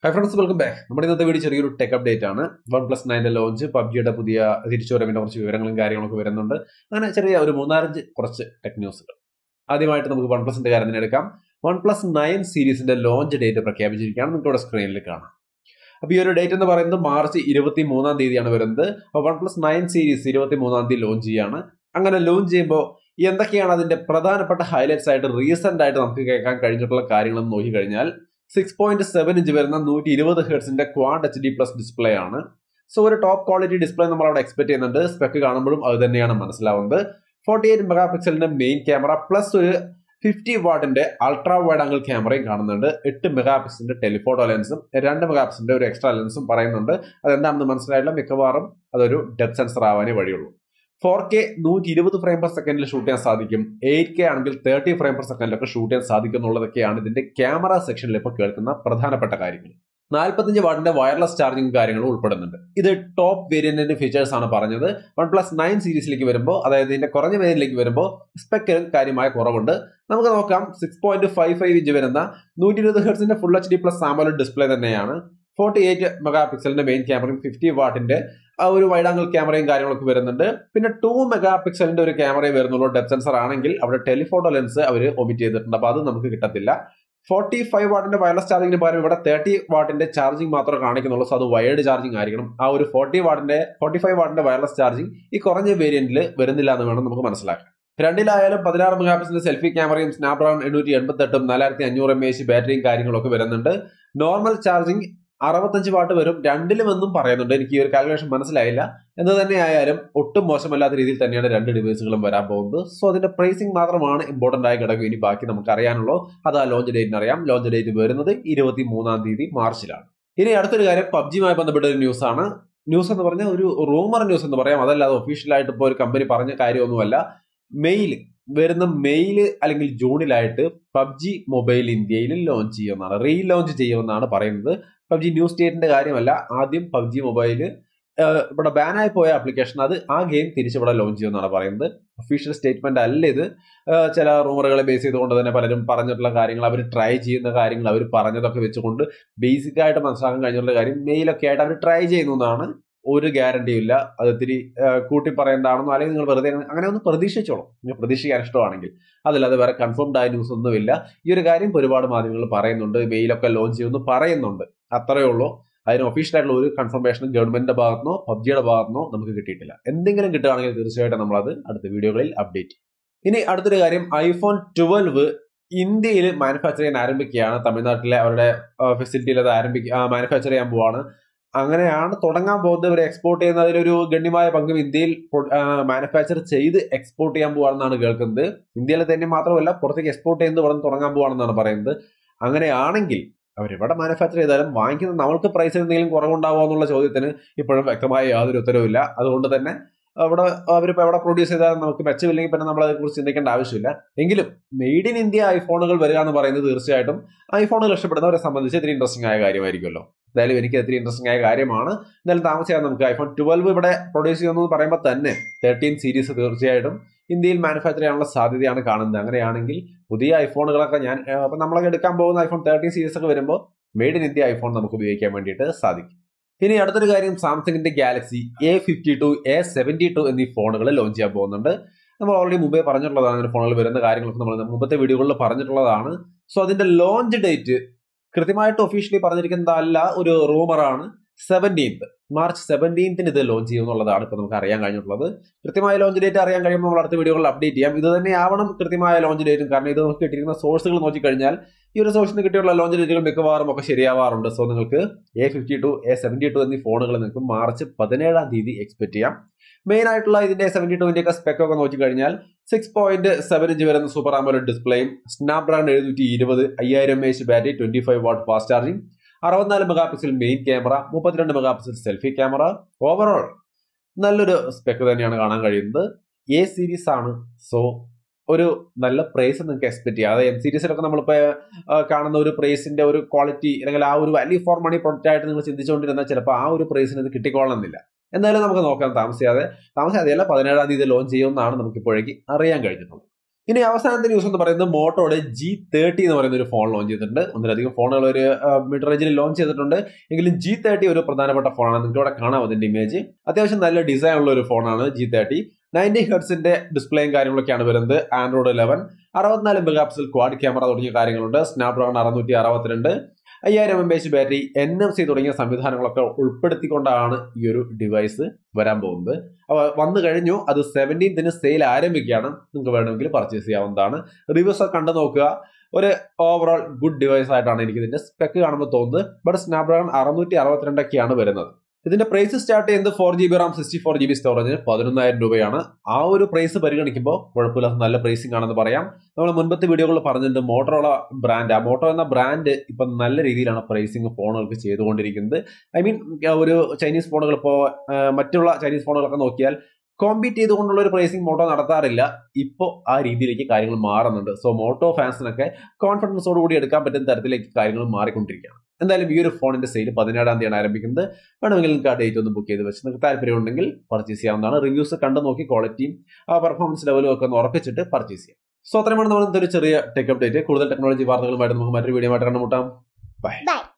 Hi friends welcome back നമ്മുടെ ഇന്നത്തെ video ചെറിയൊരു ടെക് അപ്ഡേറ്റ് ആണ് വൺ പ്ലസ് നയൻ്റെ ലോഞ്ച് പബ്ജിയുടെ പുതിയ തിരിച്ചുവരവിന്റെ കുറച്ച് വിവരങ്ങളും കാര്യങ്ങളൊക്കെ വരുന്നുണ്ട് അങ്ങനെ ചെറിയ ഒരു മൂന്നാലഞ്ച് കുറച്ച് ടെക് ന്യൂസുകൾ ആദ്യമായിട്ട് നമുക്ക് വൺ പ്ലസിന്റെ കാര്യം തന്നെ എടുക്കാം വൺ പ്ലസ് നയൻ സീരീസിന്റെ ലോഞ്ച് ഡേറ്റ് പ്രഖ്യാപിച്ചിരിക്കുകയാണ് നിങ്ങൾക്ക് ഇവിടെ സ്ക്രീനിൽ കാണാം അപ്പോൾ ഈ ഒരു ഡേറ്റ് എന്ന് പറയുന്നത് മാർച്ച് ഇരുപത്തി മൂന്നാം തീയതിയാണ് വരുന്നത് അപ്പോൾ വൺ പ്ലസ് നയൻ സീരീസ് ഇരുപത്തി മൂന്നാം തീയതി ലോഞ്ച് ചെയ്യാണ് അങ്ങനെ ലോഞ്ച് ചെയ്യുമ്പോൾ എന്തൊക്കെയാണ് അതിന്റെ പ്രധാനപ്പെട്ട ഹൈലൈറ്റ്സ് ആയിട്ട് റീസെന്റ് ആയിട്ട് നമുക്ക് കേൾക്കാൻ കഴിഞ്ഞിട്ടുള്ള കാര്യങ്ങളെന്ന് നോക്കി കഴിഞ്ഞാൽ സിക്സ് പോയിന്റ് സെവൻ ഇഞ്ച് വരുന്ന നൂറ്റി ഇരുപത് ഹെർട്സിന്റെ quad H D plus display ആണ് സോ ഒരു ടോപ്പ് ക്വാളിറ്റി ഡിസ്പ്ലേ നമ്മൾ അവിടെ എക്സ്പെക്ട് ചെയ്യുന്നുണ്ട് സ്പെക്ക് കാണുമ്പോഴും അത് തന്നെയാണ് മനസ്സിലാവുന്നത് ഫോർട്ടി എയ്റ്റ് മെഗാ പിക്സലിന്റെ മെയിൻ ക്യാമറ പ്ലസ് ഒരു ഫിഫ്റ്റി വാട്ടിന്റെ അൾട്രാ വൈഡ് ആംഗിൾ ക്യാമറയും കാണുന്നുണ്ട് എട്ട് മെഗാ പിക്സലിന്റെ ടെലിഫോട്ടോ ലെൻസും രണ്ട് മെഗാ പിക്സലിന്റെ ഒരു എക്സ്ട്രാ ലെൻസും പറയുന്നുണ്ട് അതെന്താണെന്ന് മനസ്സിലായില്ല മിക്കവാറും അതൊരു ഡെപ്ത് സെൻസർ ആവാനേ വഴിയുള്ളൂ ഫോർ കെ നൂറ്റി ഇരുപത് ഫ്രെയിം പെർ സെക്കൻഡിൽ ഷൂട്ട് ചെയ്യാൻ സാധിക്കും എയ്റ്റ് കെ ആണെങ്കിൽ തേർട്ടി ഫ്രെയിം പെർ സെക്കൻഡിലൊക്കെ ഷൂട്ട് ചെയ്യാൻ സാധിക്കും എന്നുള്ളതൊക്കെയാണ് ഇതിന്റെ ക്യാമറ സെക്ഷനിൽ ഇപ്പോൾ കേൾക്കുന്ന പ്രധാനപ്പെട്ട കാര്യങ്ങൾ നാൽപ്പത്തഞ്ച് വാട്ടിന്റെ വയർലെസ് ചാർജിങ് കാര്യങ്ങളും ഉൾപ്പെടുന്നുണ്ട് ഇത് ടോപ്പ് വേരിയന്റിന്റെ ഫീച്ചേഴ്സ് ആണ് പറഞ്ഞത് വൺ പ്ലസ് നയൻ സീരീസിലേക്ക് വരുമ്പോൾ അതായത് ഇതിന്റെ കുറഞ്ഞ വേരിയന്റിലേക്ക് വരുമ്പോൾ സ്പെക്കിൽ കാര്യമായ കുറവുണ്ട് നമുക്ക് നോക്കാം six point five five inch വരുന്ന നൂറ്റി ഇരുപത് ഹെർട്സിന്റെ full H D plus AMOLED display തന്നെയാണ് ഫോർട്ടി എയ്റ്റ് മെഗാ പിക്സലിന്റെ മെയിൻ ക്യാമറയും ഫിഫ്റ്റി വാട്ടിന്റെ ആ ഒരു വൈഡ് ആംഗിൾ ക്യാമറയും കാര്യങ്ങളൊക്കെ വരുന്നുണ്ട് പിന്നെ ടു മെഗാ പിക്സലിന്റെ ഒരു ക്യാമറയെ വരുന്നുള്ളൂ ഡെപ്ത് സെൻസർ ആണെങ്കിൽ അവിടെ ടെലിഫോട്ടോ ലെൻസ് അവർ ഒമിറ്റ് ചെയ്തിട്ടുണ്ട് അപ്പോൾ അത് നമുക്ക് കിട്ടത്തില്ല ഫോർട്ടി ഫൈവ് വാട്ടിന്റെ വയർലെസ് ചാർജിങ്ങിന് പകരം ഇവിടെ തേർട്ടി വാട്ടിന്റെ ചാർജിങ് മാത്രമേ കാണിക്കുന്നുള്ളൂ സോ അത് വയേർഡ് ചാർജിങ് ആയിരിക്കണം ആ ഒരു ഫോർട്ടി വാട്ടിന്റെ ഫോർട്ടി ഫൈവ് വാട്ടിന്റെ വയർലെസ് ചാർജിങ് ഈ കുറഞ്ഞ വേരിയന്റിൽ വരുന്നില്ല എന്ന് വേണം നമുക്ക് മനസ്സിലാക്കാം രണ്ടിലായാലും പതിനാറ് മെഗാ പിക്സലിന്റെ സെൽഫി ക്യാമറയും സ്നാപ്ഡ്രാഗൺ എണ്ണൂറ്റി എൺപത്തെട്ടും നാലായിരത്തി അഞ്ഞൂറ് എം എച്ച് ബാറ്ററിയും കാര്യങ്ങളൊക്കെ വരുന്നുണ്ട് നോർമൽ ചാർജിങ് അറുപത്തഞ്ച് വാട്ട് വരും രണ്ടിലും എന്നും പറയുന്നുണ്ട് എനിക്ക് ഈ ഒരു കാൽക്കുലേഷൻ മനസ്സിലായില്ല എന്ന് തന്നെ ആയാലും ഒട്ടും മോശമല്ലാത്ത രീതിയിൽ തന്നെയാണ് രണ്ട് ഡിവൈസുകളും വരാൻ പോകുന്നത് സോ അതിന്റെ പ്രൈസിംഗ് മാത്രമാണ് ഇമ്പോർട്ടന്റ് ആയി കിടക്കും ഇനി ബാക്കി നമുക്ക് അറിയാനുള്ളൂ അത് ആ ലോഞ്ച് ഡേറ്റിന് അറിയാം ലോഞ്ച് ഡേറ്റ് വരുന്നത് ഇരുപത്തി മൂന്നാം തീയതി മാർച്ചിലാണ് ഇനി അടുത്തൊരു കാര്യം പബ്ജിയുമായി ബന്ധപ്പെട്ട ഒരു ന്യൂസ് ആണ് ന്യൂസ് എന്ന് പറഞ്ഞാൽ ഒരു റൂമർ ന്യൂസ് എന്ന് പറയാം അതല്ലാതെ ഒഫീഷ്യലായിട്ട് ഇപ്പോൾ ഒരു കമ്പനി പറഞ്ഞ കാര്യമൊന്നുമല്ല മെയിൽ വരുന്ന മെയിൽ അല്ലെങ്കിൽ ജൂണിലായിട്ട് പബ്ജി മൊബൈൽ ഇന്ത്യയിൽ ലോഞ്ച് ചെയ്യുമെന്നാണ് റീ ലോഞ്ച് ചെയ്യുമെന്നാണ് പറയുന്നത് പബ്ജി ന്യൂ സ്റ്റേറ്റിന്റെ കാര്യമല്ല ആദ്യം പബ്ജി മൊബൈല് ഇവിടെ ബാനായി പോയ ആപ്ലിക്കേഷൻ അത് ആ ഗെയിം തിരിച്ചിവിടെ ലോഞ്ച് ചെയ്യുമെന്നാണ് പറയുന്നത് ഒഫീഷ്യൽ സ്റ്റേറ്റ്മെന്റ് അല്ല ഇത് ചില റൂമറുകളെ ബേസ് ചെയ്തുകൊണ്ട് തന്നെ പലരും പറഞ്ഞിട്ടുള്ള കാര്യങ്ങൾ അവർ ട്രൈ ചെയ്യുന്ന കാര്യങ്ങൾ അവർ പറഞ്ഞതൊക്കെ വെച്ചുകൊണ്ട് ബേസിക് ആയിട്ട് മനസ്സിലാക്കാൻ കഴിഞ്ഞിട്ടുള്ള കാര്യം മെയിലൊക്കെ ആയിട്ട് അവർ ട്രൈ ചെയ്യുന്നതാണ് ഒരു ഗ്യാരണ്ടിയും ഇല്ല അത് ഇത്തിരി കൂട്ടി പറയേണ്ടതാണെന്നോ അല്ലെങ്കിൽ നിങ്ങൾ വെറുതെ അങ്ങനെ ഒന്ന് പ്രതീക്ഷിച്ചോളൂ നിങ്ങൾ പ്രതീക്ഷിക്കാൻ ഇഷ്ടമാണെങ്കിൽ അതല്ലാതെ വേറെ കൺഫേംഡ് ആയ ന്യൂസ് ഒന്നുമില്ല ഈ ഒരു കാര്യം ഒരുപാട് മാധ്യമങ്ങൾ പറയുന്നുണ്ട് മെയിലൊക്കെ ലോഞ്ച് ചെയ്യുമെന്ന് പറയുന്നുണ്ട് അത്രയേ ഉള്ളൂ അതിന് ഒഫീഷ്യൽ ആയിട്ടുള്ള ഒരു കൺഫർമേഷനും ഗവൺമെന്റിന്റെ ഭാഗത്തുനിന്നോ പബ്ജിയുടെ ഭാഗത്തുനിന്നോ നമുക്ക് കിട്ടിയിട്ടില്ല എന്തെങ്കിലും കിട്ടുകയാണെങ്കിൽ തീർച്ചയായിട്ടും നമ്മളത് അടുത്ത വീഡിയോകളിൽ അപ്ഡേറ്റ് ഇനി അടുത്തൊരു കാര്യം ഐഫോൺ ട്വൽവ് ഇന്ത്യയിൽ മാനുഫാക്ചർ ചെയ്യാൻ ആരംഭിക്കുകയാണ് തമിഴ്നാട്ടിലെ അവരുടെ ഫെസിലിറ്റിയിൽ അത് ആരംഭിക്കുക മാനുഫാക്ചർ ചെയ്യാൻ പോവാണ് അങ്ങനെയാണ് തുടങ്ങാൻ പോകുന്നത് ഇവർ എക്സ്പോർട്ട് ചെയ്യുന്ന അതിലൊരു ഗണ്യമായ പങ്കും ഇന്ത്യയിൽ മാനുഫാക്ചർ ചെയ്ത് എക്സ്പോർട്ട് ചെയ്യാൻ പോവാണെന്നാണ് കേൾക്കുന്നത് ഇന്ത്യയിൽ തന്നെ മാത്രമല്ല പുറത്തേക്ക് എക്സ്പോർട്ട് ചെയ്യുന്നത് ഇവിടെ തുടങ്ങാൻ പോവാണെന്നാണ് പറയുന്നത് അങ്ങനെയാണെങ്കിൽ അവരിവിടെ മാനുഫാക്ചർ ചെയ്താലും വാങ്ങിക്കുന്ന നമ്മൾക്ക് പ്രൈസിൽ എന്തെങ്കിലും കുറവുണ്ടാവുക എന്നുള്ള ചോദ്യത്തിന് ഇപ്പോഴും വ്യക്തമായ യാതൊരു ഉത്തരവില്ല അതുകൊണ്ട് തന്നെ അവിടെ അവരിപ്പോൾ എവിടെ പ്രൊഡ്യൂസ് ചെയ്താലും നമുക്ക് മെച്ചമില്ലെങ്കിൽ പിന്നെ നമ്മൾ അതേക്കുറിച്ച് ചിന്തിക്കേണ്ട ആവശ്യമില്ല എങ്കിലും മെയ്ഡ് ഇൻ ഇന്ത്യ ഐഫോണുകൾ വരിക എന്ന് പറയുന്നത് തീർച്ചയായിട്ടും ഐഫോണുകൾ ഇഷ്ടപ്പെടുന്നവരെ സംബന്ധിച്ച് ഇത്തിരി ഇൻട്രസ്റ്റിംഗ് ആയ കാര്യമായിരിക്കുമല്ലോ എന്തായാലും എനിക്ക് ഒത്തിരി ഇൻട്രസ്റ്റിംഗ് ആയ കാര്യമാണ് എന്തായാലും താമസിയാതെ നമുക്ക് ഐഫോൺ ട്വൽവ് ഇവിടെ പ്രൊഡ്യൂസ് ചെയ്യുന്നു പറയുമ്പോൾ തന്നെ തേർട്ടീൻ സീരീസ് തീർച്ചയായിട്ടും ഇന്ത്യയിൽ മാനുഫാക്ചർ ചെയ്യാനുള്ള സാധ്യതയാണ് കാണുന്നത് അങ്ങനെയാണെങ്കിൽ പുതിയ ഐഫോണുകളൊക്കെ ഞാൻ അപ്പം നമ്മളൊക്കെ എടുക്കാൻ പോകുന്ന ഐഫോൺ തേർട്ടീൻ സീരീസ് ഒക്കെ വരുമ്പോൾ മെയ്ഡ് ഇൻ ഇന്ത്യ ഐഫോൺ നമുക്ക് ഉപയോഗിക്കാൻ വേണ്ടിയിട്ട് സാധിക്കും ഇനി അടുത്തൊരു കാര്യം സാംസങ്ങിന്റെ Galaxy A fifty two A seventy two എന്നീ ഫോണുകൾ ലോഞ്ച് ചെയ്യാൻ പോകുന്നുണ്ട് നമ്മൾ ഓൾറെഡി മുമ്പേ പറഞ്ഞിട്ടുള്ളതാണ് അങ്ങനെ ഫോണുകൾ വരുന്ന കാര്യങ്ങളൊക്കെ നമ്മൾ മുമ്പത്തെ വീഡിയോകളിൽ പറഞ്ഞിട്ടുള്ളതാണ് സോ അതിന്റെ ലോഞ്ച് ഡേറ്റ് കൃത്യമായിട്ട് ഒഫീഷ്യലി പറഞ്ഞിരിക്കുന്നതല്ല ഒരു റൂമറാണ് സെവൻറ്റീൻത്ത് മാർച്ച് സെവൻറ്റീൻത്തിന് ഇത് ലോഞ്ച് ചെയ്യുമെന്നുള്ളതാണ് ഇപ്പോൾ നമുക്ക് അറിയാൻ കഴിഞ്ഞിട്ടുള്ളത് കൃത്യമായ ലോഞ്ച് ഡേറ്റ് അറിയാൻ കഴിയുമ്പോൾ നമ്മൾ അടുത്ത വീഡിയോകളിൽ അപ്ഡേറ്റ് ചെയ്യാം ഇത് തന്നെ ആവണം കൃത്യമായ ലോഞ്ച് ഡേറ്റും കാരണം ഇത് നമുക്ക് കിട്ടിയിരിക്കുന്ന സോഴ്സുകൾ നോക്കിക്കഴിഞ്ഞാൽ ഈ ഒരു സോഴ്സിൽ നിന്ന് കിട്ടിയുള്ള ലോഞ്ച് ഡേറ്റുകൾ മിക്കവാറും ഒക്കെ ശരിയാവാറുണ്ട് സോ നിങ്ങൾക്ക് A fifty two A seventy two എന്നീ ഫോണുകൾ നിങ്ങൾക്ക് മാർച്ച് പതിനേഴാം തീയതി എക്സ്പെക്ട് ചെയ്യാം മെയിൻ ആയിട്ടുള്ള ഇതിന്റെ സെവൻറ്റി ടുവിന്റെ ഒക്കെ സ്പെക്ക് ഒക്കെ നോക്കിക്കഴിഞ്ഞാൽ സിക്സ് പോയിന്റ് സെവൻ ഇഞ്ച് വരുന്ന സൂപ്പർ ആമോലഡ് ഡിസ്പ്ലേയും സ്നാപ്ഡ്രാഗൺ എഴുന്നൂറ്റി ഇരുപത് അയ്യായിരം H battery twenty five watt fast charging അറുപത്തിനാല് മെഗാ പിക്സൽ മെയിൻ ക്യാമറ മുപ്പത്തിരണ്ട് mega pixel selfie camera overall നല്ലൊരു സ്പെക്ക് തന്നെയാണ് കാണാൻ കഴിയുന്നത് എ സീരീസ് ആണ് സോ ഒരു നല്ല പ്രൈസ് നിങ്ങൾക്ക് എക്സ്പെക്ട് ചെയ്യാം അതായത് എം സീരീസിലൊക്കെ നമ്മളിപ്പോൾ കാണുന്ന ഒരു പ്രൈസിന്റെ ഒരു ക്വാളിറ്റി അല്ലെങ്കിൽ ആ ഒരു വാല്യൂ ഫോർ മണി പ്രൊഡക്റ്റ് ആയിട്ട് നിങ്ങൾ ചിന്തിച്ചുകൊണ്ടിരുന്നാൽ ചിലപ്പോൾ ആ ഒരു പ്രൈസിന് ഇത് കിട്ടിക്കൊള്ളണമെന്നില്ല എന്തായാലും നമുക്ക് നോക്കാം താമസിയാതെ താമസിയാതെ അല്ല പതിനേഴാം തീയതി ലോഞ്ച് ചെയ്യുമെന്നാണ് നമുക്ക് ഇപ്പോഴേക്ക് അറിയാൻ കഴിഞ്ഞിട്ടുള്ളത് ഇനി അവസാനത്തെ ന്യൂസ് എന്ന് പറയുന്നത് മോട്ടോയുടെ ജി തേർട്ടി എന്ന് പറയുന്ന ഒരു ഫോൺ ലോഞ്ച് ചെയ്തിട്ടുണ്ട് ഒന്നിലധികം ഫോണുകൾ ഒരു മിഡ് റേഞ്ചിൽ ലോഞ്ച് ചെയ്തിട്ടുണ്ട് എങ്കിലും ജി തേർട്ടി ഒരു പ്രധാനപ്പെട്ട ഫോണാണ് നിങ്ങൾക്ക് ഇവിടെ കാണാം അതിന്റെ ഇമേജ് അത്യാവശ്യം നല്ല ഡിസൈൻ ഉള്ള ഒരു ഫോണാണ് ജി തേർട്ടി നയൻറ്റി ഹെർട്സിന്റെ ഡിസ്പ്ലേയും കാര്യങ്ങളൊക്കെയാണ് വരുന്നത് ആൻഡ്രോയിഡ് ഇലവൻ അറുപത്തിനാല് മെഗാപിക്സൽ ക്വാഡ് ക്യാമറ തുടങ്ങിയ കാര്യങ്ങളുണ്ട് സ്നാപ്ഡ്രാഗൺ അറുന്നൂറ്റി അറുപത്തിരണ്ട് അയ്യായിരം M H battery N M C തുടങ്ങിയ സംവിധാനങ്ങളൊക്കെ ഉൾപ്പെടുത്തിക്കൊണ്ടാണ് ഈ ഒരു ഡിവൈസ് വരാൻ പോകുന്നത് അപ്പോൾ വന്നു കഴിഞ്ഞു അത് സെവൻറ്റീൻത്തിന് സെയിൽ ആരംഭിക്കുകയാണ് നിങ്ങൾക്ക് വേണമെങ്കിൽ പർച്ചേസ് ചെയ്യാവുന്നതാണ് റിവ്യൂസ് ഒക്കെ കണ്ടു നോക്കുക ഒരു ഓവറോൾ ഗുഡ് ഡിവൈസ് ആയിട്ടാണ് എനിക്ക് ഇതിന്റെ സ്പെക്ക് കാണുമ്പോൾ തോന്നുന്നത് ബട്ട് സ്നാപ്ഡ്രാഗൺ അറുന്നൂറ്റി അറുപത്തിരണ്ടൊക്കെയാണ് വരുന്നത് ഇതിന്റെ പ്രൈസ് സ്റ്റാർട്ട് ചെയ്യുന്നത് four G B RAM sixty four G B സ്റ്റോറേജിന് പതിനൊന്നായിരം രൂപയാണ് ആ ഒരു പ്രൈസ് പരിഗണിക്കുമ്പോൾ കുഴപ്പമില്ലാത്ത നല്ല പ്രൈസിംഗ് ആണെന്ന് പറയാം നമ്മൾ മുൻപത്തെ വീഡിയോകളിൽ പറഞ്ഞിട്ടുണ്ട് മോട്ടോറോള ബ്രാൻഡ് ആ മോട്ടോ എന്ന ബ്രാൻഡ് ഇപ്പം നല്ല രീതിയിലാണ് പ്രൈസിങ് ഫോണുകൾക്ക് ചെയ്തുകൊണ്ടിരിക്കുന്നത് ഐ മീൻ ഒരു ചൈനീസ് ഫോണുകൾ ഇപ്പോൾ മറ്റുള്ള ചൈനീസ് ഫോണുകളൊക്കെ നോക്കിയാൽ കോമ്പീറ്റ് ചെയ്തുകൊണ്ടുള്ള ഒരു പ്രൈസിങ് മോട്ടോ നടത്താറില്ല ഇപ്പോൾ ആ രീതിയിലേക്ക് കാര്യങ്ങൾ മാറുന്നുണ്ട് സോ മോട്ടോ ഫാൻസിനൊക്കെ കോൺഫിഡൻസോട് കൂടി എടുക്കാൻ പറ്റുന്ന തരത്തിലേക്ക് കാര്യങ്ങൾ മാറിക്കൊണ്ടിരിക്കുകയാണ് എന്തായാലും ഈ ഒരു ഫോണിന്റെ സെയിൽ പതിനേഴാം തീയതിയാണ് ആരംഭിക്കുന്നത് വേണമെങ്കിൽ നിങ്ങൾക്ക് ആ ഡേറ്റ് ഒന്ന് ബുക്ക് ചെയ്ത് വെച്ച് നിങ്ങൾക്ക് താല്പര്യമുണ്ടെങ്കിൽ പർച്ചേസ് ചെയ്യാവുന്നതാണ് റിവ്യൂസ് കണ്ടു നോക്കി ക്വാളിറ്റിയും ആ പെർഫോമൻസ് ലെവലും ഒക്കെ ഒന്ന് ഉറപ്പിച്ചിട്ട് പർച്ചേസ് ചെയ്യാം സോ അത്രയുമാണ് നമ്മൾ ഒരു ചെറിയ ടെക് അപ്ഡേറ്റ് കൂടുതൽ ടെക്നോളജി വാർത്തകളുമായിട്ട് നമുക്ക് മറ്റൊരു വീഡിയോ ആയിട്ട് കണ്ടുമുട്ടാം ബൈ Bye.